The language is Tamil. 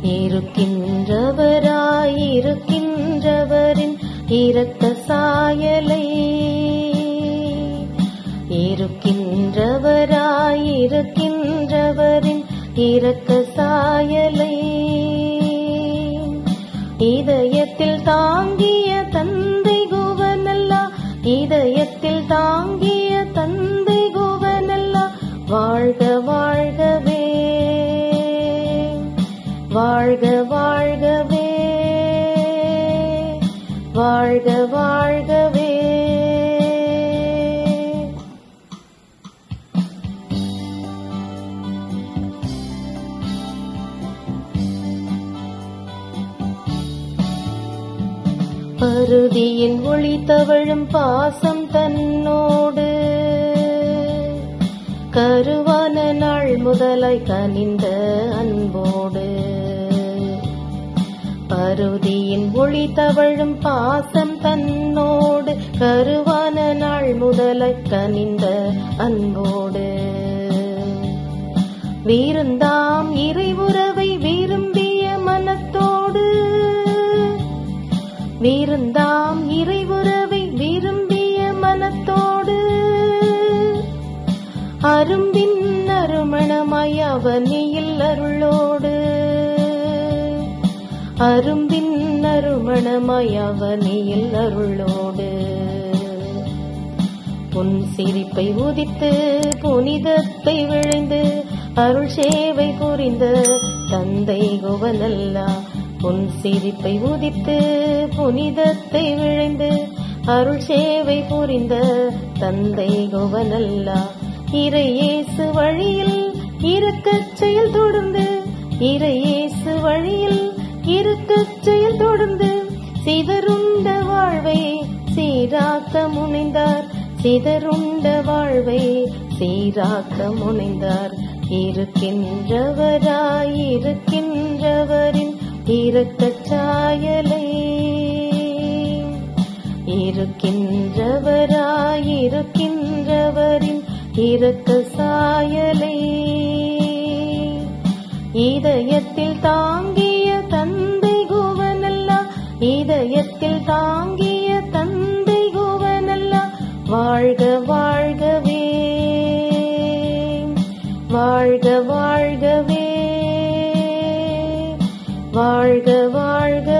இருக்கின்றவராயிருக்கின்றவரின் இரத்த சாயலை இருக்கின்றவராயிருக்கின்றவரின் இரத்த சாயலை இதயத்தில் தாங்கிய தந்தை குவனல்லா இதயத்தில் தாங்கிய தந்தை குவனல்லா வாழ்க வாழ்கவே வாழ்க வாழ்கவே வாழ்க வாழ்கவே பருதியின் ஒளி தவழும் பாசம் தன்னோடு கருவான நாள் முதலாய் கனிந்த அன்போடு பருதியின் ஒளி தவழும் பாசம் தன்னோடு கருவான நாள் முதலாய் கனிந்த அன்போடு வீருந்தாம் இறை உறவை விரும்பிய மனத்தோடு வீருந்தாம் இறை உறவை விரும்பிய மனத்தோடு அரும்பின் அருமணமாய் அவனியில் அருளோடு அரும்பின் அருமணமாய் அவனியில் அருளோடு புன் சிரிப்பை உதித்து புனிதத்தை விழைந்து அருள் சேவை புரிந்த தந்தை குவனல்லா புன் சிரிப்பை உதித்து புனிதத்தை விழைந்து அருள் சேவை புரிந்த தந்தை குவனல்லா இறையேசு வழியில் இருக்கச் செயல் தொடர்ந்து இறையேசு வழியில் இருக்கச் செயல் தொடர்ந்து சிதறுண்ட வாழ்வை சீராக்க முனைந்தார் சிதறுண்ட வாழ்வை சீராக்க முனைந்தார் இருக்கின்றவராய் இருக்கின்றவரின் இரக்கச் சாயலை இருக்கின்றவராய் இருக்கின்றவரின் இரக்க சாயலை இதயத்தில் தாங்கிய தந்தை குவனல்லா இதயத்தில் தாங்கிய தந்தை குவனல்லா வாழ்க வாழ்கவே வாழ்க வாழ்கவே வாழ்க வாழ்க